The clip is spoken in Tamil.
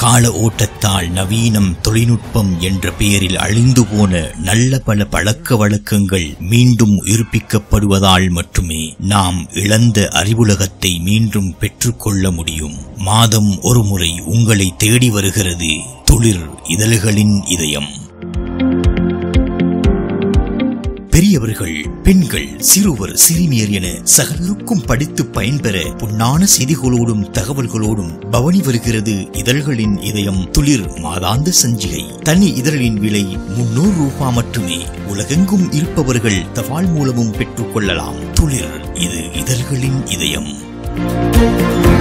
கால ஓட்டத்தால் நவீனம் தொழில்நுட்பம் என்ற பெயரில் அழிந்து போன நல்ல பல பழக்க வழக்கங்கள் மீண்டும் உயிர்ப்பிக்கப்படுவதால் மட்டுமே நாம் இழந்த அறிவுலகத்தை மீண்டும் பெற்றுக்கொள்ள முடியும் மாதம் ஒரு முறை உங்களை தேடி வருகிறது துளிர் இதழ்களின் இதயம் பெரியவர்கள் பெண்கள் சிறுவர் சிறுமியர் என சகலருக்கும் படித்து பயன்பெற பொன்னான செய்திகளோடும் தகவல்களோடும் பவனி வருகிறது இதழ்களின் இதயம் துளிர் மாதாந்த சஞ்சிகை தனி இதழின் விலை முன்னூறு ரூபாய் மட்டுமே உலகெங்கும் இருப்பவர்கள் தபால் மூலமும் பெற்றுக் கொள்ளலாம் துளிர் இது இதழ்களின் இதயம்